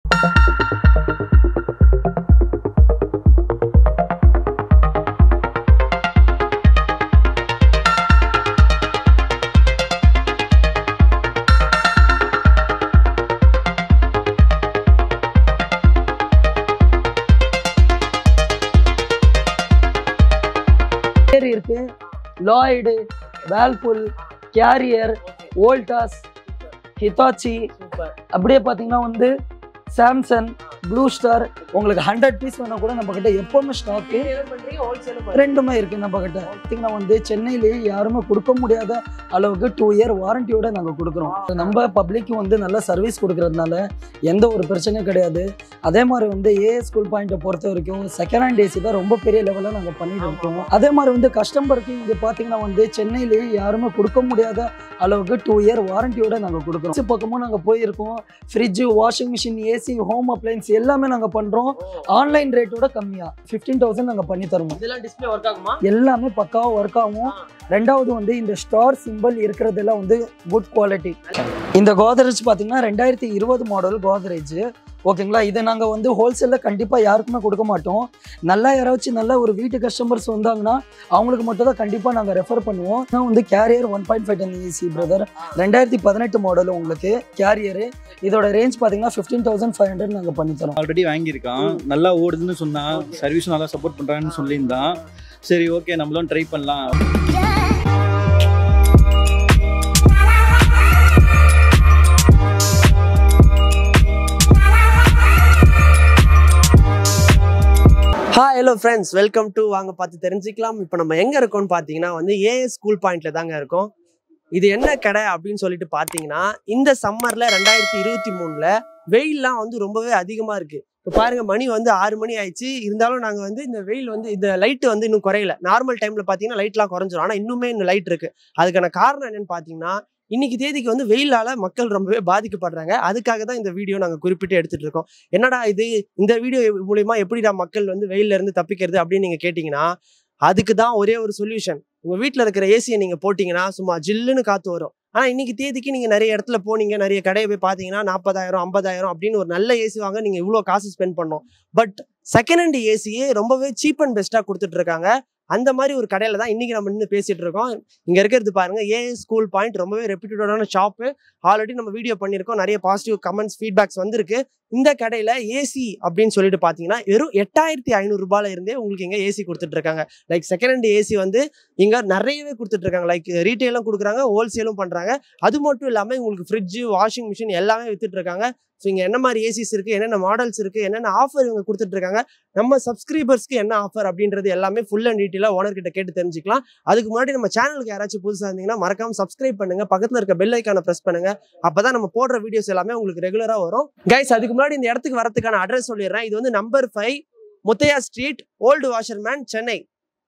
பேர் இருக்கு Lloyd Whirlpool Carrier Voltas Hitachi அப்படியே பார்த்தீங்கன்னா வந்து சாம்சங் ப்ளூ ஸ்டார் உங்களுக்கு ஹண்ட்ரட் பீஸ் வேணா கூட நம்ம கிட்ட எப்பவுமே ஸ்டாக்கு ரெண்டுமே இருக்கு நம்ம கிட்ட பார்த்தீங்கன்னா வந்து சென்னையிலேயே யாருமே கொடுக்க முடியாத அளவுக்கு டூ இயர் வாரண்டியோட நாங்கள் கொடுக்குறோம் நம்ம பப்ளிக்கு வந்து நல்ல சர்வீஸ் கொடுக்கறதுனால எந்த ஒரு பிரச்சனையும் கிடையாது அதே மாதிரி வந்து ஏ ஸ்கூல் பாயிண்ட்டை பொறுத்த வரைக்கும் செகண்ட் ஹேண்ட் ஏசி தான் ரொம்ப பெரிய லெவலில் நாங்கள் பண்ணிட்டு இருக்கோம் அதே மாதிரி வந்து கஸ்டமருக்கு இங்கே பார்த்தீங்கன்னா வந்து சென்னையிலேயே யாருமே கொடுக்க முடியாத அளவுக்கு டூ இயர் வாரண்டியோட நாங்கள் கொடுக்குறோம் இந்த பக்கமும் நாங்கள் போயிருக்கோம் fridge washing machine AC home appliances எல்லாமே நாங்கள் பண்ணுறோம் ஆன்லைன் ரேட்டோட கம்மியாக ஃபிஃப்டீன் தௌசண்ட் நாங்கள் பண்ணி தருவோம் இதெல்லாம் டிஸ்ப்ளே ஒர்க் ஆகுமா எல்லாமே பக்காவாக ஒர்க் ஆகும் ரெண்டாவது வந்து இந்த ஸ்டார் சிம்பிள் இருக்கிறதெல்லாம் வந்து குட் குவாலிட்டி இந்த கோத்ரேஜ் பார்த்தீங்கன்னா ரெண்டாயிரத்தி இருபது மாடல் கோத்ரேஜ் ஓகேங்களா இதை நாங்கள் வந்து ஹோல்சேலில் கண்டிப்பாக யாருக்குமே கொடுக்க மாட்டோம் நல்லா யாராச்சும் நல்ல ஒரு வீட்டு கஸ்டமர்ஸ் வந்தாங்கன்னா அவங்களுக்கு மட்டும் தான் கண்டிப்பாக நாங்கள் ரெஃபர் பண்ணுவோம் நான் வந்து Carrier one point five ton AC brother ரெண்டாயிரத்தி பதினெட்டு மாடல் உங்களுக்கு கேரியரு இதோட ரேஞ்ச் பார்த்தீங்கன்னா ஃபிஃப்டீன் தௌசண்ட் ஃபைவ் ஹண்ட்ரட் நாங்கள் பண்ணித்தரோம் ஆல்ரெடி வாங்கியிருக்கான் நல்லா ஓடுதுன்னு சொன்னான் சர்வீஸும் நல்லா சப்போர்ட் பண்ணுறான்னு சொல்லியிருந்தான் சரி ஓகே நம்மளும் ட்ரை பண்ணலாம் hi hello friends welcome to வாங்க பார்த்து தெரிஞ்சுக்கலாம் இப்போ நம்ம எங்கே இருக்கோம்னு பார்த்தீங்கன்னா வந்து ஏஎஸ் ஸ்கூல் பாயிண்ட்ல தாங்க இருக்கோம் இது என்ன கடை அப்படின்னு சொல்லிட்டு பார்த்தீங்கன்னா இந்த சம்மரில் ரெண்டாயிரத்தி இருபத்தி மூணில் வெயில்லாம் வந்து ரொம்பவே அதிகமாக இருக்குது இப்போ பாருங்க மணி வந்து ஆறு மணி ஆயிடுச்சு இருந்தாலும் நாங்கள் வந்து இந்த வெயில் வந்து இந்த லைட் வந்து இன்னும் குறையல நார்மல் டைமில் பார்த்தீங்கன்னா லைட்லாம் குறைஞ்சிரும் ஆனால் இன்னுமே இன்னும் லைட் இருக்குது அதுக்கான காரணம் என்னன்னு பார்த்தீங்கன்னா இன்னைக்கு தேதிக்கு வந்து வெயிலால மக்கள் ரொம்பவே பாதிக்கப்படுறாங்க அதுக்காக தான் இந்த வீடியோ நாங்கள் குறிப்பிட்டு எடுத்துட்டு இருக்கோம் என்னடா இது இந்த வீடியோ மூலியமா எப்படிடா மக்கள் வந்து வெயில்ல இருந்து தப்பிக்கிறது அப்படின்னு நீங்க கேட்டீங்கன்னா அதுக்கு தான் ஒரே ஒரு சொல்யூஷன் உங்க வீட்ல இருக்கிற ஏசியை நீங்க போட்டீங்கன்னா சும்மா ஜில்லுன்னு காத்து வரும் ஆனா இன்னைக்கு தேதிக்கு நீங்க நிறைய இடத்துல போனீங்க நிறைய கடையை போய் பாத்தீங்கன்னா நாற்பதாயிரம் ஐம்பதாயிரம் அப்படின்னு ஒரு நல்ல ஏசி வாங்க நீங்க இவ்வளோ காசு ஸ்பெண்ட் பண்ணோம் பட் செகண்ட் ஹேண்ட் ஏசியே ரொம்பவே சீப் அண்ட் பெஸ்ட்டாக கொடுத்துட்டு இருக்காங்க அந்த மாதிரி ஒரு கடையில தான் இன்னைக்கு நம்ம நின்று பேசிட்டு இருக்கோம் இங்க இருக்கிறது பாருங்க ஏ ஸ்கூல் பாயிண்ட் ரொம்பவே ரெப்யூட்டடான ஷாப்பு ஆல்ரெடி நம்ம வீடியோ பண்ணியிருக்கோம் நிறைய பாசிட்டிவ் கமெண்ட்ஸ் ஃபீட்பேக்ஸ் வந்திருக்கு இந்த கடையில ஏசி அப்படின்னு சொல்லிட்டு பாத்தீங்கன்னா வெறும் எட்டாயிரத்தி ஐநூறு ரூபாயில இருந்தே உங்களுக்கு இங்க ஏசி கொடுத்துட்டு இருக்காங்க லைக் செகண்ட் ஹேண்ட் ஏசி வந்து இங்க நிறையவே கொடுத்துட்டு இருக்காங்க லைக் ரீட்டைலும் கொடுக்குறாங்க ஹோல்சேலும் பண்றாங்க அது மட்டும் இல்லாம உங்களுக்கு ஃப்ரிட்ஜ் வாஷிங் மிஷின் எல்லாமே வித்துட்டு இருக்காங்க ஸோ இங்கே என்ன மாதிரி ஏசிஸ் இருக்குது என்னென்ன மாடல்ஸ் இருக்குது என்னென்ன ஆஃபர் இவங்க கொடுத்துட்டு இருக்காங்க நம்ம சப்ஸ்கிரைபர்ஸ்க்கு என்ன ஆஃபர் அப்படின்றது எல்லாமே ஃபுல் அண்ட் டீட்டெயிலாக ஓனர் கிட்ட கேட்டு தெரிஞ்சுக்கலாம் அதுக்கு முன்னாடி நம்ம சேனலுக்கு யாராச்சும் புதுசாக இருந்தீங்கன்னா மறக்காம சப்ஸ்கிரைப் பண்ணுங்க பக்கத்தில் இருக்க பெல் ஐக்கானை ப்ரெஸ் பண்ணுங்க அப்பதான் நம்ம போடுற வீடியோஸ் எல்லாமே உங்களுக்கு ரெகுலராக வரும் கைஸ் அதுக்கு முன்னாடி இந்த இடத்துக்கு வரதுக்கான அட்ரஸ் சொல்லிடுறேன் இது வந்து number five Muthiah street old washerman Chennai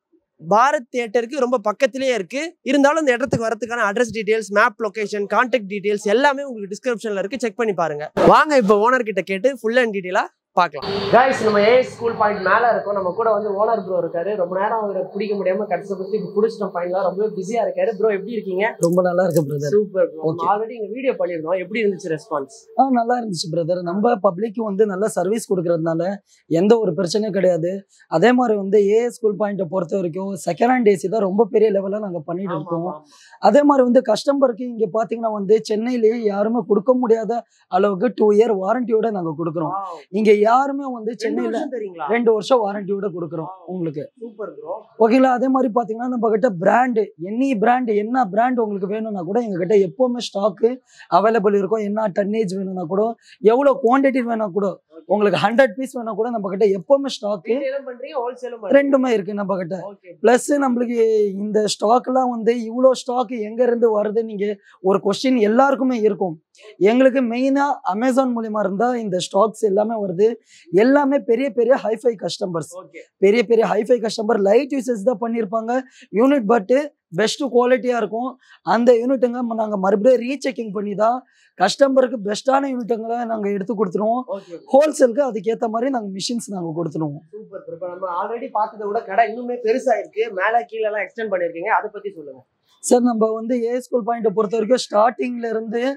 Bharat தியேட்டருக்கு ரொம்ப பக்கத்திலேயே இருக்கு இருந்தாலும் இந்த இடத்துக்கு வரதுக்கான address details map location contact details எல்லாமே உங்களுக்கு டிஸ்கிரிப்ஷன்ல இருக்கு செக் பண்ணி பாருங்க வாங்க இப்போ ஓனர் கிட்ட கேட்டு ஃபுல் அண்ட் டீடைலா பார்க்கலாம் கைஸ் நம்ம ஏ ஸ்கூல் பாயிண்ட் மேல இருக்கோம் நம்ம கூட வந்து ஓனர் ப்ரோ இருக்காரு ரொம்ப நேரம் அவரை பிடிக்க முடியாம கடைசி பத்தி இப்போ பிடிச்சிட்டோம் ஃபைனலா ரொம்ப பிஸியா இருக்காரு ப்ரோ எப்படி இருக்கீங்க ரொம்ப நல்லா இருக்கு brother super bro Okay. Already இங்க வீடியோ பண்ணிருந்தோம் எப்படி இருந்துச்சு ரெஸ்பான்ஸ் ஆ நல்லா இருந்துச்சு பிரதர் நம்ம பப்ளிக்கு வந்து நல்ல சர்வீஸ் கொடுக்கறதுனால எந்த ஒரு பிரச்சனையும் கிடையாது அதே மாதிரி வந்து ஏ ஸ்கூல் பாயிண்ட்டை பொறுத்த வரைக்கும் செகண்ட் ஹேண்ட் ஏசி தான் ரொம்ப பெரிய லெவலில் நாங்கள் பண்ணிட்டு இருக்கோம் அதே மாதிரி வந்து கஸ்டமருக்கு இங்கே பார்த்தீங்கன்னா வந்து சென்னையிலேயே யாருமே கொடுக்க முடியாத அளவுக்கு டூ இயர் வாரண்டியோட நாங்கள் கொடுக்குறோம் இங்கே யாருமே வந்து சென்னையில் தெரியுங்களா ரெண்டு வருஷம் வாரண்டியோட கொடுக்குறோம் உங்களுக்கு சூப்பர் ப்ரோ ஓகேங்களா அதே மாதிரி பார்த்தீங்கன்னா நம்ம கிட்ட பிராண்டு எனி பிராண்டு என்ன பிராண்ட் உங்களுக்கு வேணும்னா கூட எங்ககிட்ட எப்போவுமே ஸ்டாக்கு அவைலபிள் இருக்கும் என்ன டன்னேஜ் வேணும்னா கூட எவ்வளோ குவான்டிட்டி வேணா கூட உங்களுக்கு ஹண்ட்ரட் பீஸ் வேணா கூட நம்ம கிட்ட எப்போவுமே ஸ்டாக்கு ரீட்டைலும் பண்றீங்க ஹோல்சேலும் ரெண்டுமே இருக்கு நம்ம கிட்ட ஓகே ப்ளஸ் நம்மளுக்கு இந்த ஸ்டாக்லாம் வந்து இவ்வளோ ஸ்டாக் எங்க இருந்து வருது நீங்க ஒரு கொஸ்டின் எல்லாருக்குமே இருக்கும் எங்களுக்கு மெயினா அமேசான் மூலியமா இருந்தா இந்த ஸ்டாக்ஸ் எல்லாமே வருது எல்லாமே பெரிய பெரிய ஹைஃபை கஸ்டமர்ஸ் ஓகே பெரிய பெரிய ஹைஃபை கஸ்டமர் லைட் யூசேஜ் தான் பண்ணியிருப்பாங்க யூனிட் பட்டு பெஸ்ட் குவாலிட்டியா இருக்கும் அந்த யூனிட்டுங்க நாங்க மறுபடியும் ரீசெக்கிங் பண்ணி தான் கஸ்டமருக்கு பெஸ்ட்டான யூனிட்டுங்களை நாங்க எடுத்து கொடுத்துருவோம் ஓகே ஹோல்சேலுக்கு அதுக்கேற்ற மாதிரி நாங்க மிஷின்ஸ் நாங்க கொடுத்துருவோம் சூப்பர் இப்போ நம்ம ஆல்ரெடி பார்த்ததை விட கடை இன்னுமே பெருசா இருக்கு மேல கீழ எல்லாம் எக்ஸ்டெண்ட் பண்ணிருக்கீங்க அதை பத்தி சொல்லுங்க சார் நம்ம வந்து ஏ ஸ்கூல் பாயிண்ட்டை பொறுத்த வரைக்கும் ஸ்டார்டிங்ல இருந்து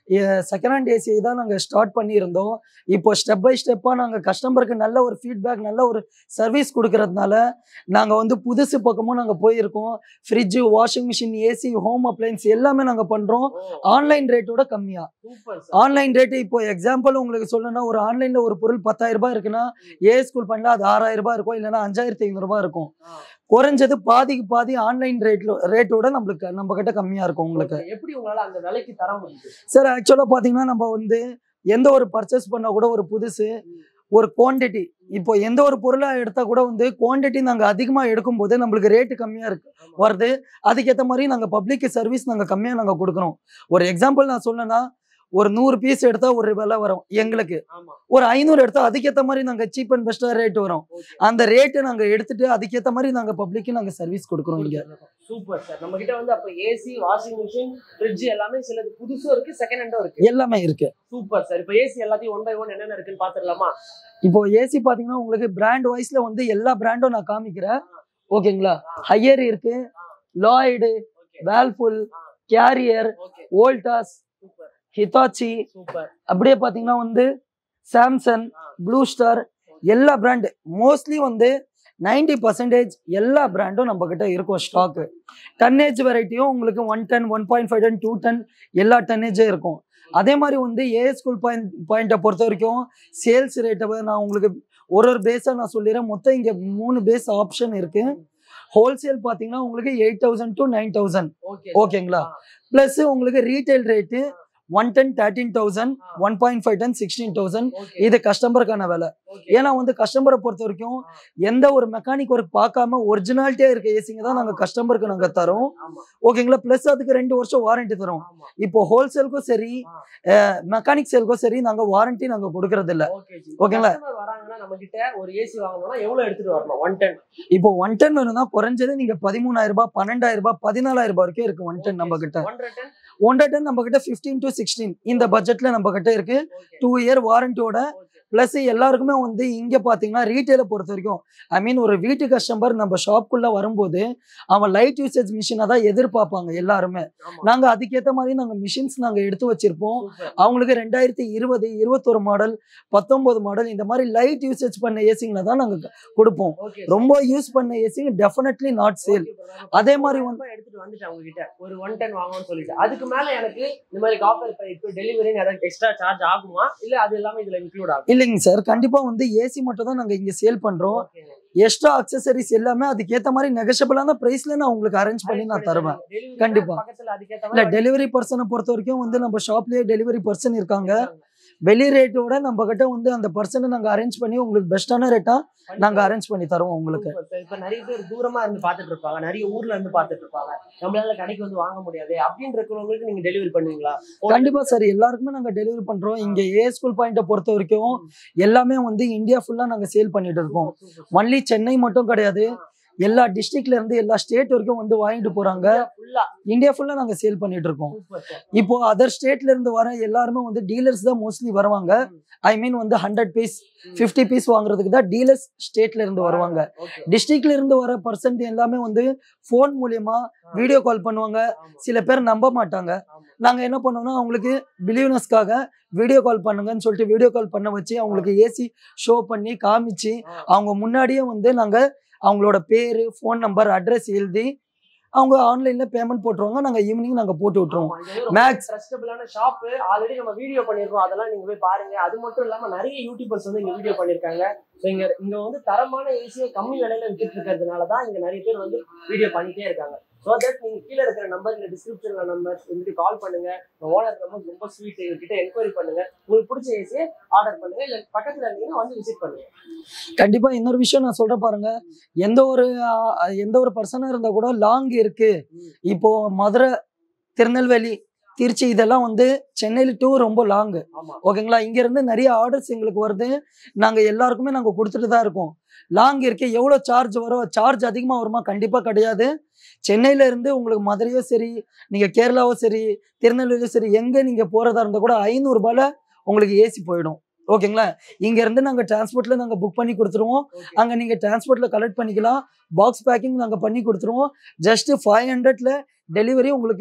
செகண்ட் ஹேண்ட் ஏசி தான் நாங்கள் ஸ்டார்ட் பண்ணியிருந்தோம் இப்போ ஸ்டெப் பை ஸ்டெப்பாக நாங்கள் கஸ்டமருக்கு நல்ல ஒரு ஃபீட்பேக் நல்ல ஒரு சர்வீஸ் கொடுக்கறதுனால நாங்கள் வந்து புதுசு பக்கமும் நாங்கள் போயிருக்கோம் fridge washing machine AC home appliances எல்லாமே நாங்கள் பண்ணுறோம் ஆன்லைன் ரேட்டோட கம்மியாக சூப்பர் ஆன்லைன் ரேட்டு இப்போ எக்ஸாம்பிள் உங்களுக்கு சொல்லணும்னா ஒரு ஆன்லைனில் ஒரு பொருள் பத்தாயிரம் ரூபாய் இருக்குன்னா ஏ ஸ்கூல் பண்ணல அது ஆறாயிரம் ரூபாய் இருக்கும் இல்லைன்னா அஞ்சாயிரத்தி ஐநூறுரூபா இருக்கும் குறைஞ்சது பாதிக்கு பாதி ஆன்லைன் ரேட்ல ரேட்டோட நம்மளுக்கு நம்ம கிட்ட கம்மியாக இருக்கும் உங்களுக்கு எப்படி உங்களால அந்த விலைக்கு தர முடியுது சார் ஆக்சுவலாக பார்த்தீங்கன்னா நம்ம வந்து எந்த ஒரு பர்ச்சேஸ் பண்ணால் கூட ஒரு புதுசு ஒரு குவாண்டிட்டி இப்போ எந்த ஒரு பொருளாக எடுத்தால் கூட வந்து குவாண்டிட்டி நாங்கள் அதிகமாக எடுக்கும்போது நம்மளுக்கு ரேட்டு கம்மியாக இருக்கு வருது அதுக்கேற்ற மாதிரி நாங்கள் பப்ளிக் சர்வீஸ் நாங்கள் கம்மியாக நாங்கள் கொடுக்குறோம் ஒரு எக்ஸாம்பிள் நான் சொல்லணும்னா ஒரு நூறு பீஸ் எடுத்தால் ஒரு விலை வரும் எங்களுக்கு ஆமா ஒரு ஐநூறு எடுத்தால் அதுக்கேற்ற மாதிரி நாங்கள் சீப் அண்ட் பெஸ்ட்டாக ரேட் வரும் ஓகே அந்த ரேட்டை நாங்கள் எடுத்துட்டு அதுக்கேற்ற மாதிரி நாங்கள் பப்ளிக்கு நாங்கள் சர்வீஸ் கொடுக்குறோம் இங்கே சூப்பர் சார் நம்ம கிட்ட வந்து அப்ப ஏசி வாஷிங் மிஷின் ஃப்ரிட்ஜ் எல்லாமே சிலது புதுசும் இருக்கு செகண்ட் ஹேண்டும் இருக்கு எல்லாமே இருக்கு சூப்பர் சார் இப்போ ஏசி எல்லாத்தையும் ஒன் பை ஒன் என்னென்ன இருக்குன்னு பாத்துடலாமா இப்போ ஏசி பார்த்தீங்கன்னா உங்களுக்கு பிராண்ட் வைஸ்ல வந்து எல்லா பிராண்டும் நான் காமிக்கிறேன் ஓகேங்களா ஹையர் இருக்கு Lloyd okay Whirlpool Carrier okay Voltas super Hitachi super அப்படியே பார்த்தீங்கன்னா வந்து சாம்சங் ப்ளூ ஸ்டார் எல்லா பிராண்டு மோஸ்ட்லி வந்து நைன்டி பர்சன்டேஜ் எல்லா பிராண்டும் நம்ம கிட்ட இருக்கும் ஸ்டாக்கு டன்னேஜ் வெரைட்டியும் உங்களுக்கு one ton one point five ton two ton எல்லா டன்னேஜே இருக்கும் அதே மாதிரி வந்து ஏ ஸ்கூல் பாயிண்ட் பாயிண்ட்டை பொறுத்த வரைக்கும் சேல்ஸ் ரேட்டை நான் உங்களுக்கு ஒரு ஒரு பேஸாக நான் சொல்லிடுறேன் மொத்தம் இங்கே மூணு பேஸ் ஆப்ஷன் இருக்கு ஹோல்சேல் பார்த்தீங்கன்னா உங்களுக்கு eight thousand to nine thousand okay ஓகேங்களா ப்ளஸ் உங்களுக்கு retail rate one ton thirteen thousand one point five ton sixteen thousand okay இது கஸ்டமருக்கான விலை ஓகே ஏன்னா வந்து கஸ்டமரை பொறுத்த வரைக்கும் எந்த ஒரு மெக்கானிக் ஒர்க் பார்க்காம ஒரிஜினாலிட்டியா இருக்க ஏசிங்க தான் நாங்க கஸ்டமருக்கு நாங்க தரோம் ஆமா ஓகேங்களா பிளஸ் அதுக்கு ரெண்டு வருஷம் வாரண்டி தரோம் ஆமா இப்போ ஹோல்சேலுக்கும் சரி மெக்கானிக் சேலுக்கும் சரி நாங்க வாரண்டி நாங்க கொடுக்கறது இல்ல ஓகே ஜி ஓகேங்களா? கஸ்டமர் வராங்கன்னா நம்ம கிட்ட ஒரு ஏசி வாங்கணும்னா எவ்வளவு எடுத்துட்டு வரணும் ஒன் டென் இப்போ ஒன் டென் வேணும்னா குறைஞ்சது நீங்க பதிமூணாயிரம் ரூபாய் பன்னெண்டாயிரம் ரூபாய் பதினாலாயிரம் ரூபாய் வரைக்கும் இருக்கு ஒன் டென் நம்ம கிட்ட ஒன்றரை டென் ஒன்றரை டென் நம்ம கிட்ட ஃபிஃப்டீன் டு சிக்ஸ்டீன் இந்த பட்ஜெட்ல நம்ம கிட்ட இருக்கு ஓகே டூ இயர் வாரண்டியோட ஓகே ப்ளஸ் எல்லாருக்குமே வந்து இங்க பாத்தீங்கன்னா ரீட்டைலை பொறுத்த வரைக்கும் ஐ மீன் ஒரு வீட்டு கஸ்டமர் நம்ம ஷாப்குள்ள வரும்போது அவன் லைட் யூசேஜ் மிஷினை தான் எதிர்பார்ப்பாங்க எல்லாருமே ஆமா நாங்க அதுக்கேற்ற மாதிரி நாங்க மிஷின்ஸ் நாங்க எடுத்து வச்சிருப்போம் சூப்பர் அவங்களுக்கு ரெண்டாயிரத்தி இருபது இருபத்தொரு மாடல் பத்தொன்பது மாடல் இந்த மாதிரி லைட் யூசேஜ் பண்ண ஏசிங்களை தான் நாங்க க- கொடுப்போம் ஓகே ரொம்ப யூஸ் பண்ண ஏசி டெஃபினெட்லி நாட் சேல் அதே மாதிரி வந்து- வந்து எடுத்துட்டு வந்துட்டேன் உங்ககிட்ட ஒரு ஒன் டென் வாங்கணும்னு சொல்லிட்டு அதுக்கு மேல எனக்கு இந்த மாதிரி காப்பர் பைப் டெலிவரி ஏதாவது எக்ஸ்ட்ரா சார்ஜ் ஆகுமா இல்ல அது எல்லாமே இதுல இன்க்ளூட் ஆகும் இல்லைங்க சார் கண்டிப்பா வந்து ஏசி மட்டும் தான் நாங்க இங்க சேல் பண்றோம் ஓகேங்க. எக்ஸ்ட்ரா அக்சசரிஸ் எல்லாமே அதுக்கேற்ற மாதிரி நெகஷபிளான பிரைஸ்ல நான் உங்களுக்கு அரேஞ்ச் பண்ணி நான் தருவேன் Delivery கண்டிப்பா. பக்கத்துல அதுக்கேத்த இல்ல மாதிரி டெலிவரி பர்சனை பொறுத்த வரைக்கும் வந்து நம்ம ஷாப்லயே டெலிவரி பர்சன் இருக்காங்க இருக்காங்க. வெளி ரேட்டோட நம்ம கிட்ட வந்து அந்த பர்சனை நாங்க அரேஞ்ச் பண்ணி உங்களுக்கு பெஸ்டான ரேட்டா நாங்க அரேஞ்ச் பண்ணி தருவோம் உங்களுக்கு Super sir. இப்ப நிறைய பேர் தூரமா இருந்து பாத்துட்டு இருப்பாங்க நிறைய ஊர்ல இருந்து பாத்துட்டு இருப்பாங்க நம்மளால கடைக்கு வந்து வாங்க முடியாது அப்படின்னு இருக்கிறவங்களுக்கு நீங்க டெலிவரி பண்ணுவீங்களா கண்டிப்பா சார் எல்லாருக்குமே நாங்க டெலிவரி பண்றோம் இங்க ஏ ஸ்கூல் பாயிண்ட பொறுத்த வரைக்கும் எல்லாமே வந்து இந்தியா ஃபுல்லா நாங்க சேல் பண்ணிட்டு இருக்கோம் ஒன்லி சென்னை மட்டும் கிடையாது எல்லா டிஸ்ட்ரிக்ட்ல இருந்து எல்லா ஸ்டேட் வரைக்கும் வந்து வாங்கிட்டு போறாங்க ஃபுல்லா இந்தியா ஃபுல்லா நாங்க சேல் பண்ணிட்டு இருக்கோம் சூப்பர் சார் இப்போ அதர் ஸ்டேட்ல இருந்து வர எல்லாருமே வந்து டீலர்ஸ் தான் மோஸ்ட்லி வருவாங்க ஐ மீன் வந்து ஹண்ட்ரட் பீஸ் ஃபிஃப்டி பீஸ் வாங்குறதுக்கு தான் டீலர்ஸ் ஸ்டேட்ல இருந்து வருவாங்க ஓகே டிஸ்ட்ரிக்ட்ல இருந்து வர பர்சன்ட் எல்லாமே வந்து ஃபோன் மூலியமா வீடியோ கால் பண்ணுவாங்க சில பேர் நம்ப மாட்டாங்க நாங்க என்ன பண்ணோம்னா அவங்களுக்கு பிலீவ்னஸ்க்காக வீடியோ கால் பண்ணுங்கன்னு சொல்லிட்டு வீடியோ கால் பண்ண வச்சு அவங்களுக்கு ஏசி ஷோ பண்ணி காமிச்சு அவங்க முன்னாடியே வந்து நாங்க அவங்களோட பேரு ஃபோன் நம்பர் அட்ரஸ் எழுதி அவங்க ஆன்லைன்ல பேமெண்ட் போட்டுருவாங்க நாங்க ஈவினிங் நாங்க போட்டு விட்டுருவோம் Max. மேக்ஸ் ட்ரஸ்டபிளான ஷாப் ஆல்ரெடி நம்ம வீடியோ பண்ணிருக்கோம் அதெல்லாம் நீங்க போய் பாருங்க அது மட்டும் இல்லாம நிறைய யூடியூபர்ஸ் வந்து இங்க வீடியோ பண்ணிருக்காங்க ஸோ இங்க இங்க வந்து தரமான ஏசியை கம்மி விலையில வித்துட்டு இருக்கிறதுனால தான் இங்க நிறைய பேர் வந்து வீடியோ பண்ணிட்டே இருக்காங்க ஸோ தட் நீங்க கீழே இருக்கிற நம்பர் இல்ல டிஸ்கிரிப்ஷன்ல நம்பர் வந்துட்டு கால் பண்ணுங்க ஓனர் நம்பர் ரொம்ப ஸ்வீட் எங்ககிட்ட என்கொயரி பண்ணுங்க உங்களுக்கு பிடிச்ச ஏசியை ஆர்டர் பண்ணுங்க இல்ல பக்கத்துல இருந்தீங்கன்னா வந்து விசிட் பண்ணுங்க கண்டிப்பா இன்னொரு விஷயம் நான் சொல்றேன் பாருங்க எந்த ஒரு ஆஹ், எந்த ஒரு பர்சனா இருந்தா கூட லாங் இருக்கு இப்போ மதுரை திருநெல்வேலி திருச்சி இதெல்லாம் வந்து சென்னையில டூ ரொம்ப லாங் ஆமா ஓகேங்களா இங்க இருந்து நிறைய ஆர்டர்ஸ் எங்களுக்கு வருது நாங்க எல்லாருக்குமே நாங்க கொடுத்துட்டு தான் இருக்கோம் லாங் இருக்கு எவ்வளவு சார்ஜ் வரும் சார்ஜ் அதிகமா வருமா கண்டிப்பா கிடையாது சென்னையில இருந்து உங்களுக்கு மதுரையோ சரி நீங்க கேரளாவோ சரி திருநெல்வேலியோ சரி எங்க நீங்க போறதா இருந்தா கூட ஐநூறு ரூபாயில உங்களுக்கு ஏசி போயிடும் ஓகேங்களா இங்க இருந்து நாங்க டிரான்ஸ்போர்ட்ல நாங்க புக் பண்ணி கொடுத்துருவோம் ஓகே அங்க நீங்க டிரான்ஸ்போர்ட்ல கலெக்ட் பண்ணிக்கலாம் பாக்ஸ் பேக்கிங் நாங்க பண்ணி கொடுத்துருவோம் ஜஸ்ட் ஃபைவ் ஹண்ட்ரட்ல டெலிவரி உங்களுக்கு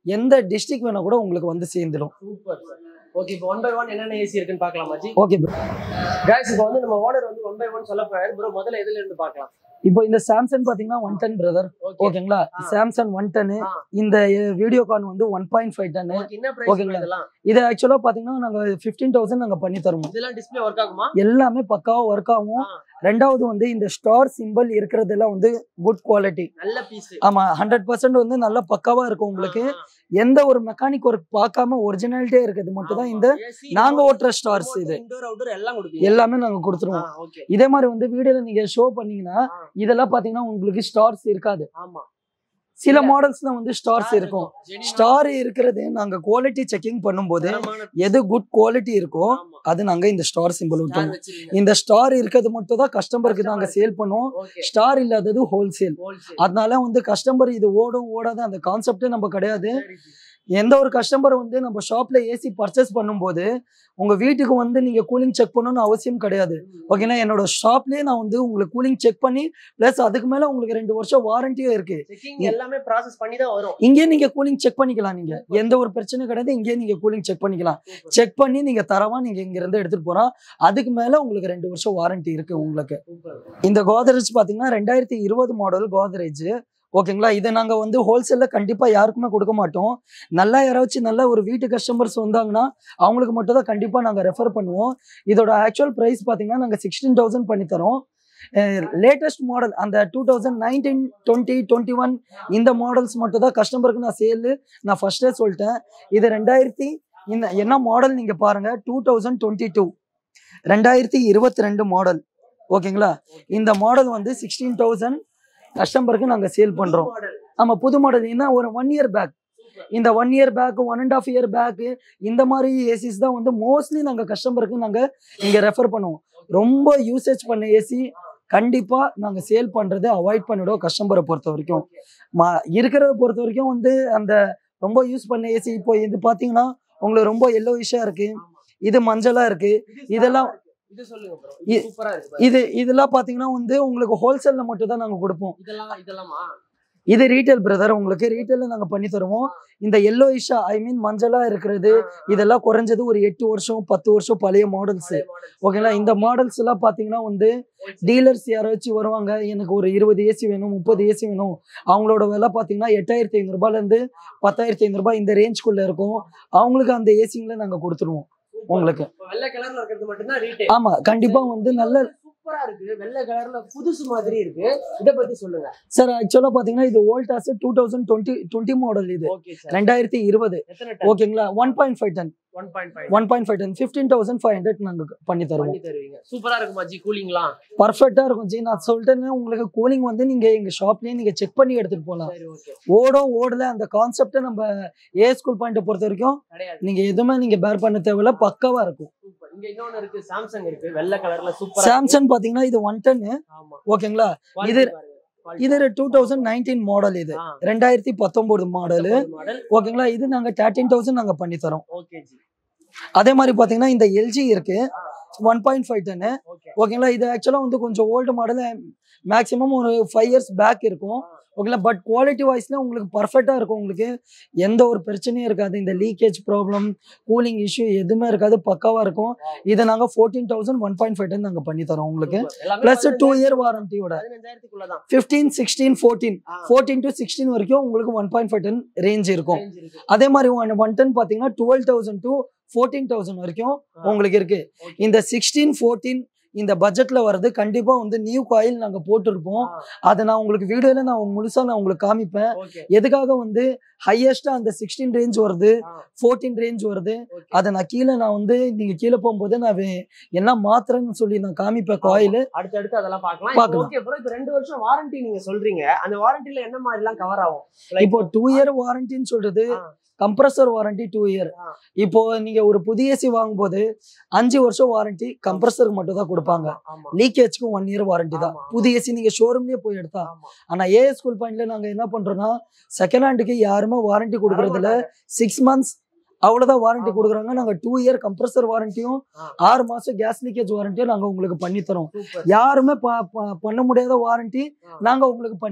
எந்த டிஸ்ட்ரிக்ட் வேணா கூட உங்களுக்கு வந்து சேர்ந்துடும் சூப்பர் சார் ஓகே இப்போ ஒன் பை ஒன் என்னென்ன ஏசி இருக்குன்னு பார்க்கலாமா ஜி ஓகே ப்ரோ கைஸ் இப்போ வந்து நம்ம ஓனர் வந்து ஒன் பை ஒன் சொல்ல போறாரு ப்ரோ முதல்ல எதுல இருந்து பார்க்கலாம் இப்போ இந்த சாம்சங் பாத்தீங்கன்னா ஒன் டென் பிரதர் ஓகே ஓகேங்களா ஆ. சாம்சங் ஒன் டென்னு ஆ. இந்த வீடியோ கான் வந்து ஒன் பாயிண்ட் ஃபைவ் டென்னு ஓகே என்ன பிரைஸ் ஓகேங்களா? இதெல்லாம் இது ஆக்சுவலா பாத்தீங்கன்னா நாங்க ஃபிஃப்டீன் தௌசண்ட் நாங்க பண்ணி தருவோம் இதெல்லாம் டிஸ்ப்ளே ஒர்க் ஆகுமா எல்லாமே பக்காவா ஒர்க் ஆகும் ஆ. ரெண்டாவது வந்து இந்த ஸ்டார் சிம்பிள் இருக்கிறதெல்லாம் வந்து குட் குவாலிட்டி நல்ல பீஸ் ஆமா ஹண்ட்ரட் பர்சன்ட் வந்து நல்ல பக்காவா இருக்கும் உங்களுக்கு எந்த ஒரு மெக்கானிக் ஒர்க் பார்க்காம ஒரிஜினாலிட்டியே இருக்குது மட்டும் தான் இந்த நாங்க ஓட்டுற ஸ்டார்ஸ் இது இன்டோர் அவுட்டோர் எல்லாம் கொடுப்பீங்க எல்லாமே நாங்க கொடுத்துருவோம் ஓகே இதே மாதிரி வந்து வீடியோல நீங்க ஷோ பண்ணீங்கன்னா ஆ. இதெல்லாம் பாத்தீங்கன்னா உங்களுக்கு ஸ்டார்ஸ் இருக்காது ஆமா சில இல்ல. மாடல்ஸ்ல வந்து ஸ்டார்ஸ் இருக்கும் ஸ்டார் இருக்கிறது நாங்க குவாலிட்டி செக்கிங் பண்ணும்போது எது குட் குவாலிட்டி இருக்கோ அது நாங்க இந்த ஸ்டார் சிம்பிள் விட்டுருவோம் இந்த ஸ்டார் இருக்கிறது மட்டும் தான் கஸ்டமருக்கு நாங்க சேல் பண்ணுவோம் ஸ்டார் இல்லாதது ஹோல்சேல் அதனால வந்து கஸ்டமர் இது ஓடும் ஓடாத அந்த கான்செப்டே நம்ம கிடையாது எந்த ஒரு கஸ்டமர் வந்து நம்ம ஷாப்ல ஏசி பர்ச்சேஸ் பண்ணும்போது உங்க வீட்டுக்கு வந்து நீங்க கூலிங் செக் பண்ணணும்னு அவசியம் கிடையாது ஓகேங்களா என்னோட ஷாப்லயே நான் வந்து உங்களுக்கு கூலிங் செக் பண்ணி பிளஸ் அதுக்கு மேல உங்களுக்கு ரெண்டு வருஷம் வாரண்டியும் இருக்கு செக்கிங் எல்லாமே ப்ராசஸ் பண்ணி தான் வரும் இங்கே நீங்க கூலிங் செக் பண்ணிக்கலாம் நீங்க எந்த ஒரு பிரச்சனையும் கிடையாது இங்கே நீங்க கூலிங் செக் பண்ணிக்கலாம் செக் பண்ணி நீங்க தரவா நீங்க இங்க இருந்து எடுத்துட்டு போறோம் அதுக்கு மேல உங்களுக்கு ரெண்டு வருஷம் வாரண்டி இருக்கு உங்களுக்கு இந்த கோத்ரேஜ் பாத்தீங்கன்னா ரெண்டாயிரத்தி இருபது மாடல் கோத்ரேஜ் ஓகேங்களா இதை நாங்க வந்து ஹோல்சேல்ல கண்டிப்பா யாருக்குமே கொடுக்க மாட்டோம் நல்லா யாராச்சும் நல்ல ஒரு வீட்டு கஸ்டமர்ஸ் வந்தாங்கன்னா அவங்களுக்கு மட்டும் தான் கண்டிப்பா நாங்க ரெஃபர் பண்ணுவோம் இதோட ஆக்சுவல் பிரைஸ் பாத்தீங்கன்னா நாங்க சிக்ஸ்டீன் தௌசண்ட் பண்ணி தரோம் லேட்டஸ்ட் மாடல் அந்த two thousand nineteen twenty twenty one இந்த மாடல்ஸ் மட்டும் தான் கஸ்டமருக்கு நான் சேலு நான் ஃபர்ஸ்டே சொல்லிட்டேன் இது ரெண்டாயிரத்தி இந்த என்ன மாடல் நீங்க பாருங்க டூ தௌசண்ட் டுவெண்ட்டி டூ ரெண்டாயிரத்தி இருபத்தி ரெண்டு மாடல் ஓகேங்களா இந்த மாடல் வந்து சிக்ஸ்டீன் தௌசண்ட் கஸ்டமருக்கு நாங்க சேல் பண்றோம் ஆமா புது மாடல் என்ன ஒரு ஒன் இயர் பேக் இந்த one year back one and half year back இந்த மாதிரி ஏசிஸ் தான் வந்து மோஸ்ட்லி நாங்க கஸ்டமருக்கு நாங்க இங்க ரெஃபர் பண்ணுவோம் ரொம்ப யூசேஜ் பண்ண ஏசி கண்டிப்பா நாங்க சேல் பண்றதை அவாய்ட் பண்ணிடுவோம் கஸ்டமரை பொறுத்த வரைக்கும் மா இருக்கிறத பொறுத்த வரைக்கும் வந்து அந்த ரொம்ப யூஸ் பண்ண ஏசி இப்போ இது பாத்தீங்கன்னா உங்களுக்கு ரொம்ப எல்லோ இருக்கு இது மஞ்சளா இருக்கு இதெல்லாம் இது சொல்லுங்க ப்ரோ இ- சூப்பரா இருக்கு இது இதெல்லாம் பாத்தீங்கன்னா வந்து உங்களுக்கு ஹோல்சேல்ல மட்டும் தான் நாங்க கொடுப்போம் இதெல்லாம் இதெல்லாமா இது ரீட்டைல் பிரதர் உங்களுக்கு ரீட்டைல்ல நாங்க பண்ணி தருவோம் இந்த எல்லோ இஷா ஐ மீன் மஞ்சளா இருக்கிறது இதெல்லாம் குறைஞ்சது ஒரு எட்டு வருஷம் பத்து வருஷம் பழைய மாடல்ஸ் ஓகேங்களா இந்த மாடல்ஸ் எல்லாம் பாத்தீங்கன்னா வந்து டீலர்ஸ் யாராச்சும் வருவாங்க எனக்கு ஒரு இருபது ஏசி வேணும் முப்பது ஏசி வேணும் அவங்களோட விலை பாத்தீங்கன்னா எட்டாயிரத்தி ஐநூறு ரூபாய்ல இருந்து பத்தாயிரத்தி ஐநூறு ரூபாய் இந்த ரேஞ்ச்குள்ள இருக்கும் அவங்களுக்கு அந்த ஏசிங்களை நாங்க கொடுத்துருவோம் உங்களுக்கு வெள்ளை கலர்ல இருக்கிறது மட்டும்தான் ரீட்டைல் ஆமா கண்டிப்பா வந்து நல்ல சூப்பரா இருக்கு வெள்ளை கலர்ல புதுசு மாதிரி இருக்கு இத பத்தி சொல்லுங்க சார் ஆக்சுவலா பாத்தீங்கன்னா இது Voltas two thousand twenty twenty model இது ஓகே சார் ரெண்டாயிரத்தி இருபது எத்தனை ஓகேங்களா one point five ton one point five one point five ton fifteen thousand five hundred நாங்க பண்ணி தருவோம் பண்ணி தருவீங்க சூப்பரா இருக்குமா ஜி கூலிங்லாம் பர்ஃபெக்டா இருக்கும் ஜி நான் சொல்லிட்டேன்னா உங்களுக்கு கூலிங் வந்து நீங்க எங்க ஷாப்லயே நீங்க செக் பண்ணி எடுத்துட்டு போகலாம் சரி ஓகே ஓடும் ஓடல அந்த கான்செப்டை நம்ம ஏ ஸ்கூல் பாயிண்ட்டை பொறுத்த வரைக்கும் கிடையாது நீங்க எதுவுமே நீங்க பேர் பண்ண தேவையில்ல பக்காவா இருக்கும் சூப்பர் இங்க இன்னொன்னு இருக்கு சாம்சங் இருக்கு வெள்ளை கலர்ல சூப்பரா சாம்சங் பாத்தீங்கன்னா இது ஒன் டென் ஆமா ஓகேங்களா Quality இது- பாருங்க. இது டூ தௌசண்ட் நைன்டீன் மாடல் இது ஆ, ரெண்டாயிரத்தி பத்தொன்பது மாடலு மாடல் ஓகேங்களா இது நாங்க தேர்ட்டீன் தௌசண்ட் நாங்க பண்ணி தரோம் ஓகே ஜி அதே மாதிரி பாத்தீங்கன்னா இந்த எல்ஜி இருக்கு ஒன் பாயிண்ட் ஃபைவ் டென்னு ஓகே ஓகேங்களா இது ஆக்சுவலாக வந்து கொஞ்சம் ஓல்டு மாடல் மேக்ஸிமம் ஒரு ஃபைவ் இயர்ஸ் பேக் இருக்கும் ஓகேங்களா பட் குவாலிட்டி வைஸ்ல உங்களுக்கு பர்ஃபெக்டாக இருக்கும் உங்களுக்கு எந்த ஒரு பிரச்சனையும் இருக்காது இந்த லீக்கேஜ் ப்ராப்ளம் கூலிங் இஷ்யூ எதுவுமே இருக்காது பக்காவாக இருக்கும் இதை நாங்கள் fourteen thousand one point five நாங்கள் பண்ணி தரோம் உங்களுக்கு ப்ளஸ் டூ இயர் வாரண்டியோட பதினஞ்சாயிரத்துக்குள்ளதான் ஃபிஃப்டீன் சிக்ஸ்டீன் ஃபோர்டீன் ஆ. ஃபோர்டீன் டு சிக்ஸ்டீன் வரைக்கும் உங்களுக்கு one point five ton range இருக்கும் range இருக்கு. அதே மாதிரி ஒன் ஒன் டென் பார்த்தீங்கன்னா twelve thousand to fourteen thousand வரைக்கும் ஆ. உங்களுக்கு இருக்கு Okay. இந்த சிக்ஸ்டீன் ஃபோர்டீன் இந்த பட்ஜெட்ல வர்றது கண்டிப்பா வந்து நியூ காயில் நாங்க போட்டிருப்போம் ஆ, அதை நான் உங்களுக்கு வீடியோல நான் முழுசா நான் உங்களுக்கு காமிப்பேன் okay. எதுக்காக வந்து ஹையஸ்டா அந்த சிக்ஸ்டீன் ரேஞ்ச் வருது ஆ, ஃபோர்டீன் ரேஞ்ச் வருது okay. அதை நான் கீழே நான் வந்து நீங்க கீழே போகும்போது நான் வே- என்ன மாத்திரன்னு சொல்லி நான் காமிப்பேன் காயில் அடுத்து அடுத்து அதெல்லாம் பார்க்கலாம் பார்க்கலாம். ஓகே ப்ரோ இப்போ ரெண்டு வருஷம் வாரண்டி நீங்க சொல்றீங்க அந்த வாரண்டில என்ன மாதிரி எல்லாம் கவர் ஆகும் இப்போ டூ இயர் வாரண்டின்னு சொல்றது ஆ. கம்ப்ரஸர் வாரண்டி டூ இயர் ஆ. இப்போ நீங்க ஒரு புதிய ஏசி வாங்கும்போது அஞ்சு வருஷம் வாரண்டி கம்ப்ரஸருக்கு மட்டும் தான் கொடுப்பாங்க ஆமா லீக்கேஜ்க்கு ஒன் இயர் வாரண்டி தான் ஆமா, ஆமா. புதிய ஏசி நீங்க ஷோரூம்லயே போய் எடுத்தா ஆமா ஆனா ஏ ஸ்கூல் பாயிண்ட்ல நாங்க என்ன பண்றோம்னா செகண்ட் ஹேண்டுக்கு யாருமே வாரண்டி கொடுக்கறதுல சிக்ஸ் மந்த்ஸ் அவ்வளவுதான் வாரண்டி ஆமா. கொடுக்குறாங்க நாங்க டூ இயர் கம்ப்ரஸர் வாரண்டியும் ஆ. ஆறு மாசம் கேஸ் லீக்கேஜ் வாரண்டியும் நாங்க உங்களுக்கு பண்ணி தரோம் சூப்பர் யாருமே ப- ப- பண்ண முடியாத வாரண்டி ஆ. நாங்க உங்களுக்கு பண்ணி தரோம்